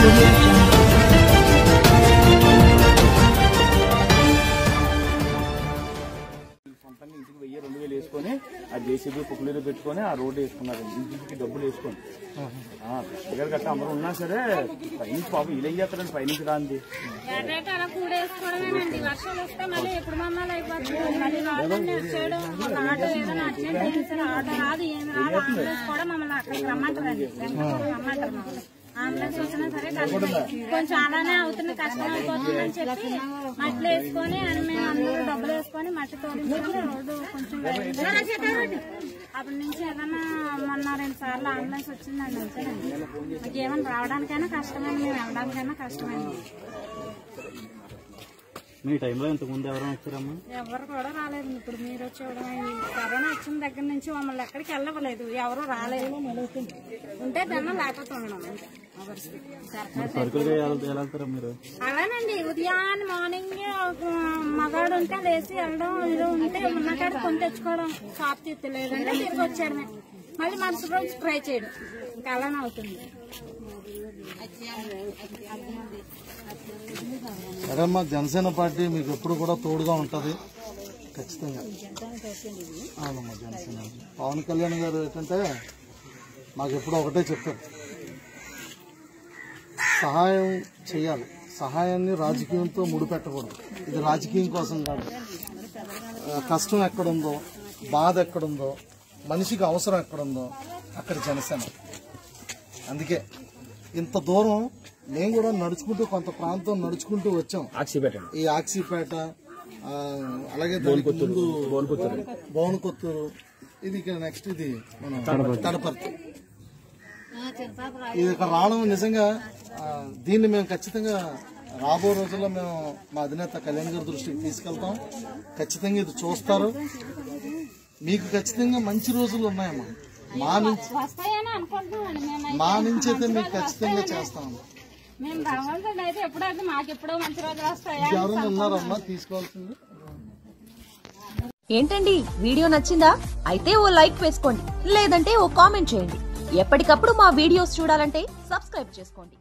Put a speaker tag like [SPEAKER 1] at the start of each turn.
[SPEAKER 1] audio jungle.
[SPEAKER 2] సొంతంగా ఇంటికి వెయ్యి రెండు వేలు వేసుకొని ఆ జేసీబీ పుక్కులీరు పెట్టుకొని ఆ రోడ్డు వేసుకున్నారు ఇంటికి డబ్బులు వేసుకొని ఆ, దగ్గర గట్ట అందరూ ఉన్నా సరే పైనుంచి పాపం ఇలా చేస్తారండి పైనుంచి రాంది
[SPEAKER 3] ఎర్రటి అలా కూడేసుకోవడమేనండి వర్షాలు వస్తే మళ్ళీ ఎప్పుడు మమ్మల్ని అయిపోతుంది మళ్ళీ రావడం చేయడం ఒక ఆటో ఏదైనా అర్జెంట్ అయినా సరే ఆటో రాదు ఏమి రాదు అంబులెన్స్ కూడా మమ్మల్ని అక్కడికి రమ్మంటారండి వెంకటపురం రమ్మంటారు మమ్మల్ని అంబులెన్స్ వచ్చినా సరే కష్టం కొంచెం అలానే అవుతుంది కష్టం అయిపోతుంది అని చెప్పి మట్టి వేసుకొని అని మేము అందరూ డబ్బులు వేసుకొని మట్టి తోలించుకొని రోడ్డు కొంచెం వేయించాము. అప్పటి నుంచి ఏదైనా మొన్న రెండు సార్లు అంబులెన్స్ వచ్చిందండి అంతేనండి మాకేమైనా రావడానికైనా కష్టమైంది మేము వెళ్ళడానికైనా కష్టమైంది
[SPEAKER 2] మీ టైంలో ఇంతకు ముందు ఎవరైనా వచ్చారమ్మా
[SPEAKER 3] ఎవరు కూడా రాలేదు ఇప్పుడు మీరు వచ్చి ఇవ్వడం అయింది. కరోనా వచ్చిన దగ్గర నుంచి మమ్మల్ని ఎక్కడికి వెళ్ళవలేదు ఎవరు రాలేదు ఉంటే దండం లేకపోతే ఉండడం అంతే. ఆ పరిస్థితి. సర్కారు
[SPEAKER 2] సరుకులుగా ఎలా వెళ్తారా మీరు
[SPEAKER 3] అలానండి ఉదయాన్నే మార్నింగ్ మగాడు ఉంటే లేచి వెళ్ళడం ఇది ఉంటే ఉన్నకాడ కొని తెచ్చుకోవడం షాప్ తీస్తే లేదంటే తిరిగి వచ్చారు మేము. మళ్ళీ మరుసటి రోజు స్ప్రే చేయడం ఇంకా అలానే అవుతుంది
[SPEAKER 4] సరే అమ్మా జనసేన పార్టీ మీకు ఎప్పుడు కూడా తోడుగా ఉంటది ఖచ్చితంగా అవునమ్మా జనసేన పవన్ కళ్యాణ్ గారు ఏంటంటే మాకు ఎప్పుడు ఒకటే చెప్తారు సహాయం చేయాలి సహాయాన్ని రాజకీయంతో ముడిపెట్టకూడదు ఇది రాజకీయం కోసం కాదు ఆ, కష్టం ఎక్కడుందో బాధ ఎక్కడుందో మనిషికి అవసరం ఎక్కడుందో అక్కడ జనసేన అందుకే ఇంత దూరం మేము కూడా నడుచుకుంటూ కొంత ప్రాంతం నడుచుకుంటూ వచ్చాం
[SPEAKER 2] ఆక్సి పెట్టండి
[SPEAKER 4] ఈ ఆక్సిపేట ఆ, అలాగే దానికి ముందు భువనకొత్తూరు ఇది ఇక్కడ నెక్స్ట్ ఇది మన తడపర్తి ఇది ఇక్కడ రావడం నిజంగా ఆ, దీన్ని మేము ఖచ్చితంగా రాబో రోజుల్లో మేము మా అధినేత కళ్యాణ్ గారి దృష్టికి తీసుకెళ్తాం ఖచ్చితంగా ఇది చూస్తారు మీకు ఖచ్చితంగా మంచి రోజులు ఉన్నాయమ్మా మా నుంచి
[SPEAKER 3] వస్తాయని అనుకుంటున్నామండి మేము
[SPEAKER 4] మా నుంచి అయితే మీకు ఖచ్చితంగా చేస్తాం
[SPEAKER 3] మేము భగవంతుడు అయితే ఎప్పుడైతే మాకు ఎప్పుడో మంచి రోజులు వస్తాయా
[SPEAKER 4] ఎవరైనా ఉన్నారమ్మా తీసుకోవాల్సింది
[SPEAKER 5] ఏంటండి వీడియో నచ్చిందా అయితే ఓ లైక్ వేసుకోండి లేదంటే ఓ కామెంట్ చేయండి ఎప్పటికప్పుడు మా వీడియోస్ చూడాలంటే సబ్స్క్రైబ్ చేసుకోండి